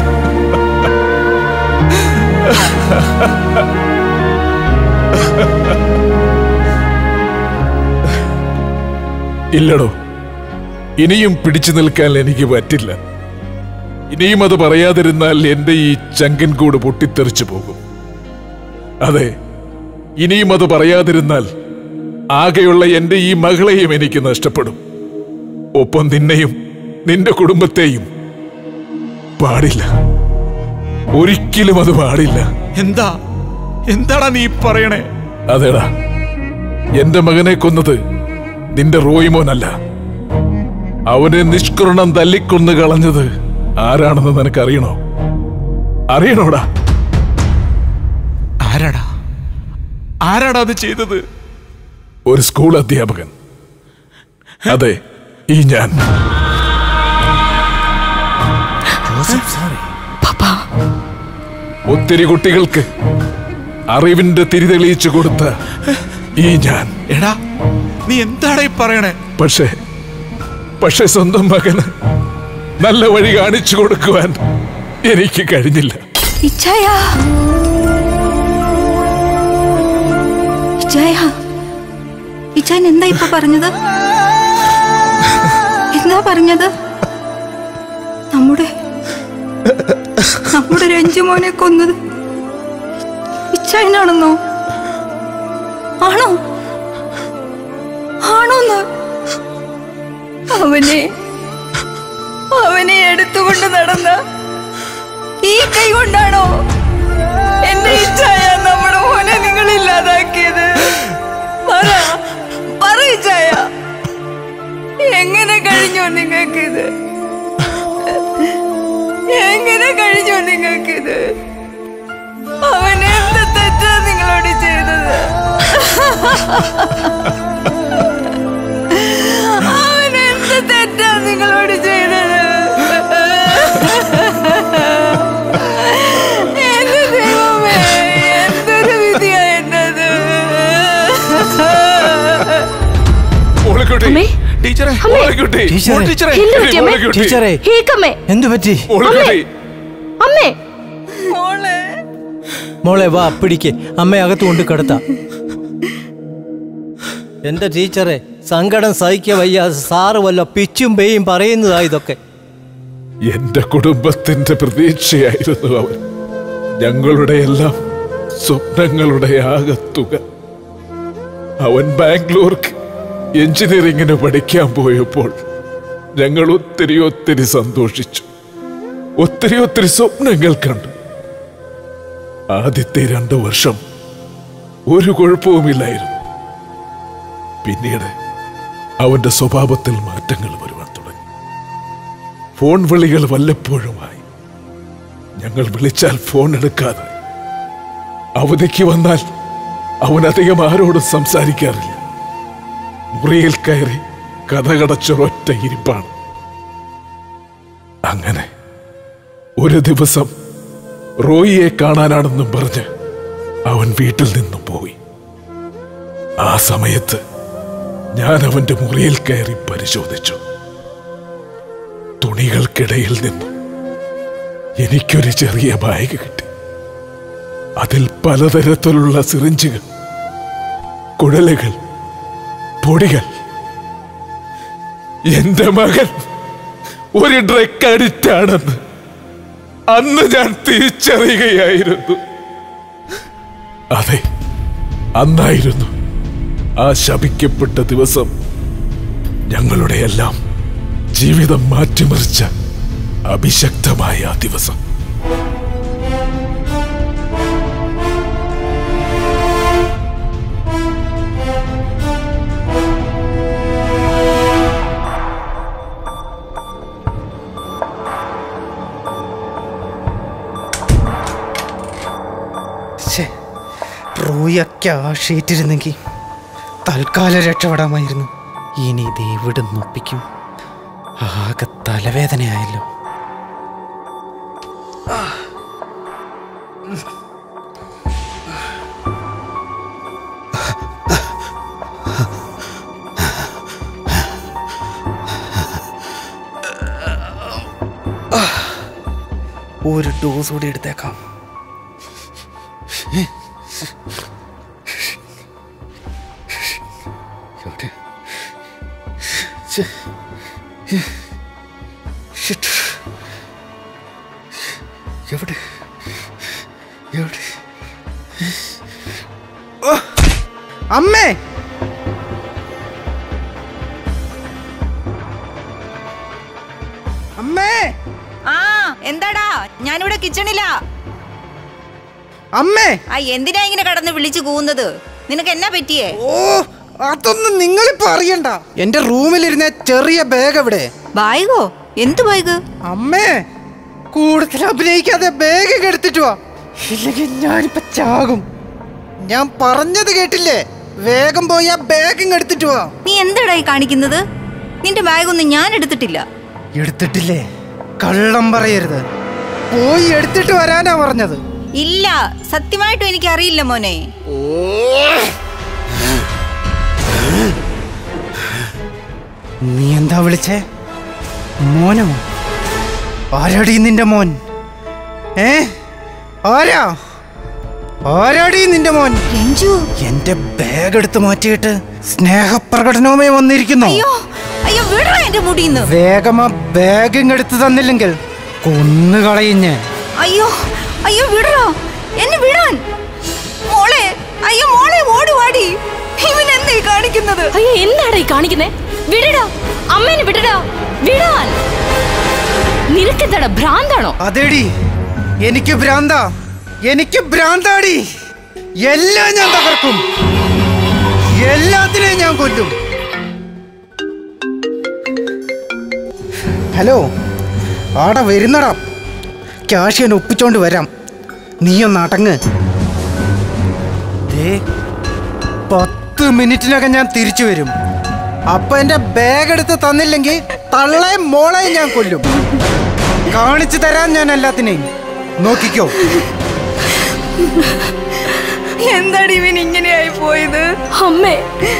ഇല്ലടോ ഇനിയും പിടിച്ചു നിൽക്കാൻ എനിക്ക് പറ്റില്ല ഇനിയും അത് പറയാതിരുന്നാൽ എന്റെ ഈ ചങ്കൻ കൂട് പൊട്ടിത്തെറിച്ചു പോകും അതെ ഇനിയും അത് പറയാതിരുന്നാൽ ആകെയുള്ള എന്റെ ഈ മകളെയും എനിക്ക് നഷ്ടപ്പെടും ഒപ്പം നിന്നെയും നിന്റെ കുടുംബത്തെയും പാടില്ല ഒരിക്കലും അത് പാടില്ല എന്താ എന്താടാ നീ പറയണേ അതേടാ എന്റെ മകനെ കൊന്നത് നിന്റെ റോയിമോനല്ല അവനെ നിഷ്കരുണം തല്ലിക്കൊന്ന് കളഞ്ഞത് ആരാണെന്ന് നിനക്കറിയണോ അറിയണോടാ ആരാടാ ആരാടാ അത് ചെയ്തത് ഒരു സ്കൂൾ അധ്യാപകൻ അതെ ഈ ഞാൻ ഒത്തിരി കുട്ടികൾക്ക് അറിവിന്റെ തിരിതെളിയിച്ചു കൊടുത്ത ഈ ഞാൻ എടാ നീ എന്താടാ ഈ പറയണേ പക്ഷേ പക്ഷെ സ്വന്തം മകന് നല്ല വഴി കാണിച്ചു കൊടുക്കുവാൻ എനിക്ക് കഴിഞ്ഞില്ല ഇച്ഛായ ഇച്ഛായ ഇച്ഛാൻ എന്താ ഇപ്പൊ പറഞ്ഞത് എന്താ പറഞ്ഞത് നമ്മുടെ നമ്മുടെ രഞ്ജുമോനെ കൊന്നത് ഇച്ഛായനാണെന്നോ ആണോ ആണോന്ന് അവനെ അവനെ എടുത്തുകൊണ്ട് നടന്ന ഈ കൈ കൊണ്ടാണോ എന്റെ ഇച്ഛായ നമ്മുടെ മോനെ നിങ്ങൾ ഇല്ലാതാക്കിയത് പറ പറ ഇച്ഛായ എങ്ങനെ കഴിഞ്ഞു നിങ്ങൾക്കിത് എങ്ങനെ കഴിഞ്ഞു നിങ്ങൾക്കിത് അവൻ എന്ത് തെറ്റാ നിങ്ങളോട് ചെയ്തത് അവൻ എന്ത് തെറ്റാ നിങ്ങളോട് ചെയ്തത് എന്റെ ദൈവമേ എന്തൊരു വിധിയാ എന്റത് മോളിക്കുട്ടി ടീച്ചറെ മോളിക്കുട്ടി ടീച്ചറെ. ടീച്ചറെ എന്ത് പറ്റി അമ്മേ? മോളിക്കുട്ടി ടീച്ചറെ ഹേക്കമ്മേ എന്തു പറ്റി മോളിക്കുട്ടി അമ്മേ മോളെ വാ പിടിക്ക് അമ്മ അകത്ത് കൊണ്ട് കിടത്താം എന്റെ ടീച്ചറെ സങ്കടം സഹിക്ക വയ്യ സാറ് വല്ല പിച്ചും പെയ്യും പറയുന്നതാ ഇതൊക്കെ എന്റെ കുടുംബത്തിന്റെ പ്രതീക്ഷയായിരുന്നു അവൻ ഞങ്ങളുടെ എല്ലാം സ്വപ്നങ്ങളുടെ ആകത്തുക അവൻ ബാംഗ്ലൂർക്ക് എഞ്ചിനീയറിംഗിന് പഠിക്കാൻ പോയപ്പോൾ ഞങ്ങൾ ഒത്തിരി ഒത്തിരി സന്തോഷിച്ചു ഒത്തിരി ഒത്തിരി സ്വപ്നങ്ങൾ കണ്ടു ആദ്യത്തെ രണ്ടു വർഷം ഒരു കുഴപ്പവുമില്ലായിരുന്നു പിന്നീട് അവന്റെ സ്വഭാവത്തിൽ മാറ്റങ്ങൾ വരുവാൻ തുടങ്ങി ഫോൺ വിളികൾ വല്ലപ്പോഴുമായി ഞങ്ങൾ വിളിച്ചാൽ ഫോൺ എടുക്കാതെ അവധിക്ക് വന്നാൽ അവൻ അധികം ആരോടും സംസാരിക്കാറില്ല മുറിയിൽ കയറി കഥകടച്ചൊരൊറ്റ ഇരിപ്പാണ് അങ്ങനെ ഒരു ദിവസം റോയിയെ കാണാനാണെന്നും പറഞ്ഞ് അവൻ വീട്ടിൽ നിന്നും പോയി ആ സമയത്ത് ഞാൻ അവന്റെ മുറിയിൽ കയറി പരിശോധിച്ചു തുണികൾക്കിടയിൽ നിന്നും എനിക്കൊരു ചെറിയ ബാഗ് കിട്ടി അതിൽ പലതരത്തിലുള്ള സിറിഞ്ചുകൾ കുഴലുകൾ പൊടികൾ എന്റെ മകൻ ഒരു ഡ്രഗ് അഡിക്റ്റ് ആണെന്ന് അന്ന് ഞാൻ തിരിച്ചറിയുകയായിരുന്നു അതെ അന്നായിരുന്നു ആ ശപിക്കപ്പെട്ട ദിവസം ഞങ്ങളുടെ എല്ലാം ജീവിതം മാറ്റിമറിച്ച അഭിശക്തമായ ആ ദിവസം റോയൊക്കെ ആ ഷീറ്റിരുന്നെങ്കിൽ തൽക്കാലം രക്ഷപ്പെടാമായിരുന്നു ഇനി ഇത് എവിടെ നൊപ്പിക്കും ആകെ തലവേദനയായല്ലോ ഒരു ഡോസ് കൂടി എടുത്തേക്കാം എവിടെ ഛെ. Shit. എവിടെ എവിടെ ഓ, അമ്മേ അമ്മേ ആ എന്താടാ ഞാനിവിടെ കിച്ചണിലാ അമ്മേ ആ എന്തിനാ ഇങ്ങനെ കടന്ന് വിളിച്ചു കൂവുന്നത് നിനക്ക് എന്നാ പറ്റിയേ ഓ അതൊന്നും നിങ്ങളിപ്പോ അറിയണ്ട എന്റെ റൂമിലിരുന്ന ചെറിയ ബാഗ് എവിടെ ബാഗോ എന്ത് ബാഗ് അമ്മേ കൂടുതൽ അഭിനയിക്കാതെ ബാഗ് എടുത്തിട്ട് വാ ഇല്ലെങ്കിൽ ഞാനിപ്പോ ചാകും ഞാൻ പറഞ്ഞത് കേട്ടില്ലേ വേഗം പോയി ആ ബാഗ് എടുത്തിട്ട് വാ നീ എന്താടാ ഈ കാണിക്കുന്നത് നിന്റെ ബാഗൊന്നും ഞാൻ എടുത്തിട്ടില്ല എടുത്തിട്ടില്ലേ കള്ളം പറയരുത് പോയി എടുത്തിട്ട് വരാനാ പറഞ്ഞത് ഇല്ല സത്യമായിട്ടും എനിക്ക് അറിയില്ല മോനെ നീ എന്താ വിളിച്ചേ മോനോ ആരാടി നിന്റെ മോൻ ഏ ആരാ ആരാടി നിന്റെ മോൻ എന്റെ ബാഗ് എടുത്ത് മാറ്റിയിട്ട് സ്നേഹപ്രകടനവുമായി വന്നിരിക്കുന്നു അയ്യോ അയ്യോ വിടറ എന്റെ മുടിന്ന് വേഗം ആ ബാഗ് ഇങ്ങെടുത്ത് തന്നില്ലെങ്കിൽ കൊന്നു കളയിഞ്ഞ് അയ്യോ അയ്യോ വിടറോ എന്നെ വിടാൻ മോളെ അയ്യോ മോളെ ഓടി വാടി ഇവൻ എന്തേ കാണിക്കുന്നത് അയ്യോ എന്താടാ ഈ കാണിക്കുന്നേ വിടടാ അമ്മേനെ വിടടാ വിടാൻ നിനക്കെന്താടാ ഭ്രാന്താണോ അതേടി എനിക്ക് ഭ്രാന്ത എനിക്ക് ഭ്രാന്താടി എല്ലാം ഞാൻ തകർക്കും എല്ലാത്തിനെയും ഞാൻ കൊല്ലും ഹലോ ആടെ വരുന്നടാ ക്യാഷ് ഞാൻ ഒപ്പിച്ചോണ്ട് വരാം നീയൊന്ന് അടങ്ങ് ദേ, പത്ത് മിനിറ്റിനകം ഞാൻ തിരിച്ചു വരും അപ്പൊ എന്റെ ബാഗ് എടുത്ത് തന്നില്ലെങ്കിൽ തള്ളയും മോളെയും ഞാൻ കൊല്ലും കാണിച്ചു തരാൻ ഞാൻ എല്ലാത്തിനെയും നോക്കിക്കോ എന്താണ് ഇവൻ ഇങ്ങനെയായി പോയത് അമ്മേ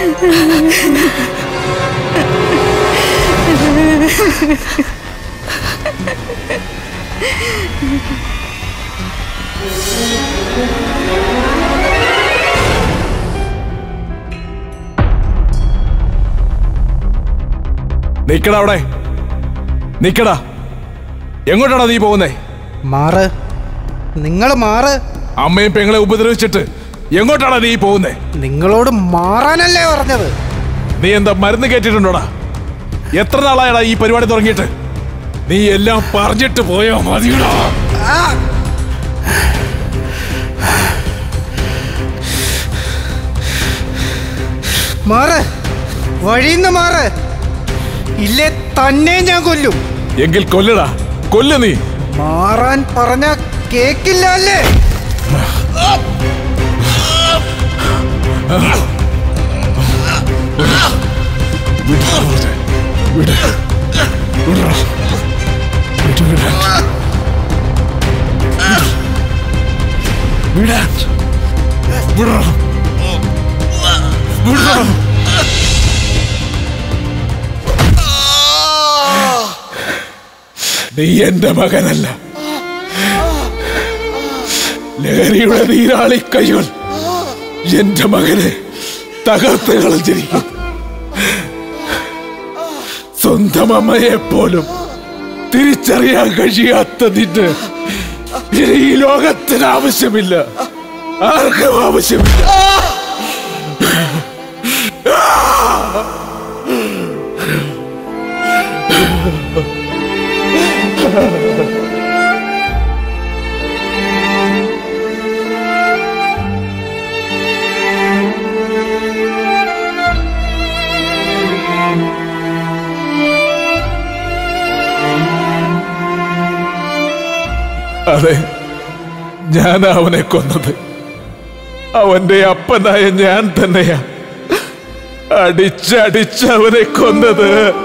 നിക്കടാ അവിടെ നിക്കടാ എങ്ങോട്ടാടാ നീ പോകുന്നേ മാറ് നിങ്ങൾ മാറ് അമ്മയും പെങ്ങളെ ഉപദ്രവിച്ചിട്ട് എങ്ങോട്ടാടാ നീ പോകുന്നേ നിങ്ങളോട് മാറാനല്ലേ പറഞ്ഞത് നീ എന്താ മരുന്ന് കേട്ടിട്ടുണ്ടോടാ എത്ര നാളായടാ ഈ പരിപാടി തുടങ്ങിയിട്ട് നീ എല്ലാം പറഞ്ഞിട്ട് പോയോ മതിയടാ മാറ് വഴിന്ന് മാറ് ഇല്ലേ തന്നെ ഞാൻ കൊല്ലും എങ്കിൽ കൊല്ലടാ കൊല്ലു നീ മാറാൻ പറഞ്ഞ കേക്കില്ല അല്ലേ വിട് വിടറാ. വിട് വിടാൻ. വിടാൻ. വിടറാ. വിടറാ. നീ എന്റെ മകനല്ല ലഹരിയുടെ നീരാളി കൈകൾ എന്റെ മകനെ തകർത്ത് കളഞ്ഞിരിക്കും സ്വന്തം അമ്മയെ പോലും തിരിച്ചറിയാൻ കഴിയാത്ത നിന്റെ ഇനി ഈ ലോകത്തിന് ആവശ്യമില്ല ആർക്കും ആവശ്യമില്ല അതെ ഞാൻ അവനെ കൊന്നത് അവന്റെ അപ്പനായ ഞാൻ തന്നെയാ അടിച്ചടിച്ച് അവനെ കൊന്നത്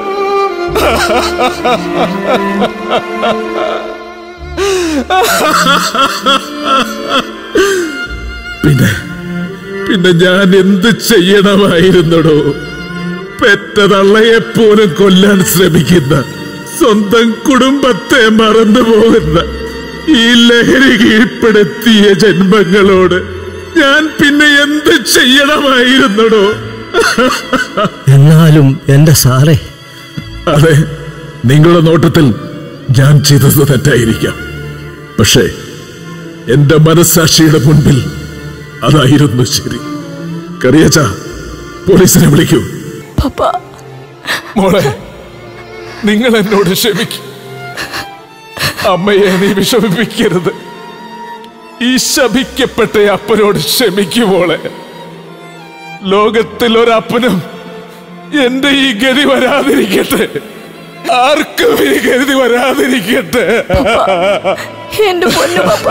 പിന്നെ പിന്നെ ഞാൻ എന്ത് ചെയ്യണമായിരുന്നടോ പെറ്റതള്ളയെ പോലും കൊല്ലാൻ ശ്രമിക്കുന്ന സ്വന്തം കുടുംബത്തെ മറന്നു പോകുന്ന ഈ ലഹരി കീഴ്പ്പെടുത്തിയ ജന്മങ്ങളോട് ഞാൻ പിന്നെ എന്ത് ചെയ്യണമായിരുന്നടോ എന്നാലും എൻ്റെ സാറേ അതെ നിങ്ങളുടെ നോട്ടത്തിൽ ഞാൻ ചെയ്തത് തെറ്റായിരിക്കാം പക്ഷേ എന്റെ മനസ്സാക്ഷിയുടെ മുൻപിൽ അതായിരുന്നു ശരി കറിയച്ച പോലീസിനെ വിളിക്കൂ പപ്പ മോളെ നിങ്ങൾ എന്നോട് ക്ഷമിക്കും അമ്മയെ നീ വിഷമിപ്പിക്കരുത് ഈ ശപിക്കപ്പെട്ട അപ്പനോട് ക്ഷമിക്കൂ മോളെ ലോകത്തിൽ ഒരപ്പനും എന്റെ ഈ ഗതി വരാതിരിക്കട്ടെ ആർക്കും ഈ ഗതി വരാതിരിക്കട്ടെ എന്റെ പൊന്നു പപ്പ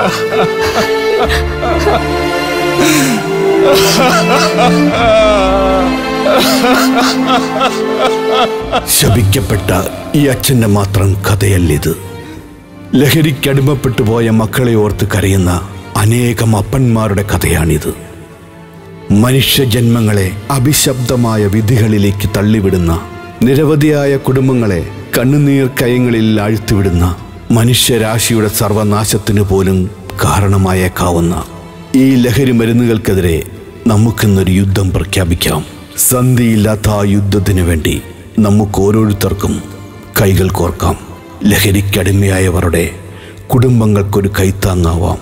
ശപിക്കപ്പെട്ട ഈ അച്ഛൻ്റെ മാത്രം കഥയല്ലിത് ലഹരിക്കടിമപ്പെട്ടു പോയ മക്കളെ ഓർത്ത് കരയുന്ന അനേകം അപ്പന്മാരുടെ കഥയാണിത് മനുഷ്യജന്മങ്ങളെ അഭിശബ്ദമായ വിധികളിലേക്ക് തള്ളിവിടുന്ന നിരവധിയായ കുടുംബങ്ങളെ കണ്ണുനീർ കയങ്ങളിൽ ആഴ്ത്തിവിടുന്ന മനുഷ്യരാശിയുടെ സർവനാശത്തിന് പോലും കാരണമായേക്കാവുന്ന ഈ ലഹരി മരുന്നുകൾക്കെതിരെ നമുക്കിന്നൊരു യുദ്ധം പ്രഖ്യാപിക്കാം സന്ധിയില്ലാത്ത ആ യുദ്ധത്തിനു വേണ്ടി നമുക്ക് ഓരോരുത്തർക്കും കൈകൾ കോർക്കാം ലഹരിക്കടിമയായവരുടെ കുടുംബങ്ങൾക്കൊരു കൈത്താങ്ങാവാം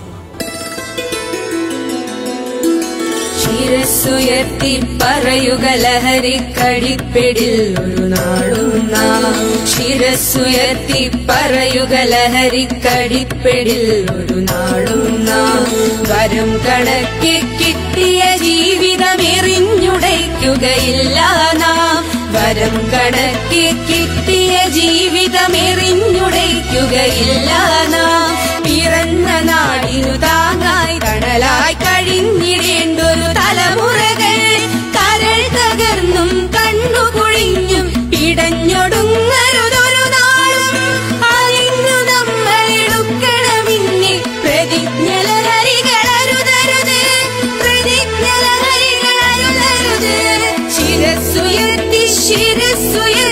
ശിരസ്സുയർത്തി പറയുക ലഹരി കടിപ്പിടിൽ ഒരു നാടും നാം ശിരസ്സുയർത്തി പറയുക ലഹരി കടിപ്പിടിൽ ഒരു നാടും നാം വരും കണക്കെ കിട്ടിയ ജീവിതം എറിഞ്ഞുടയ്ക്കുകയില്ല നാം വരം കണക്കെ കിട്ടിയ ജീവിതം എറിഞ്ഞുടയ്ക്കുകയില്ല നാം പിറന്ന നാടിനു താങ്ങായി തണലായി കഴിഞ്ഞിടേണ്ടൊരു തലമുറകൾ കരൾ തകർന്നും കണ്ണു കുഴിഞ്ഞും പിടഞ്ഞൊടുങ്ങരുതൊരു നാളും അതിന്നു നമ്മൾ എടുക്കണമിന്നെ പ്രതിജ്ഞ ലഹരികളരുതരുത് പ്രതിജ്ഞ ലഹരികളരുതരുത് ശിരസ്സുയർത്തി ശിരസ്സുയർത്തി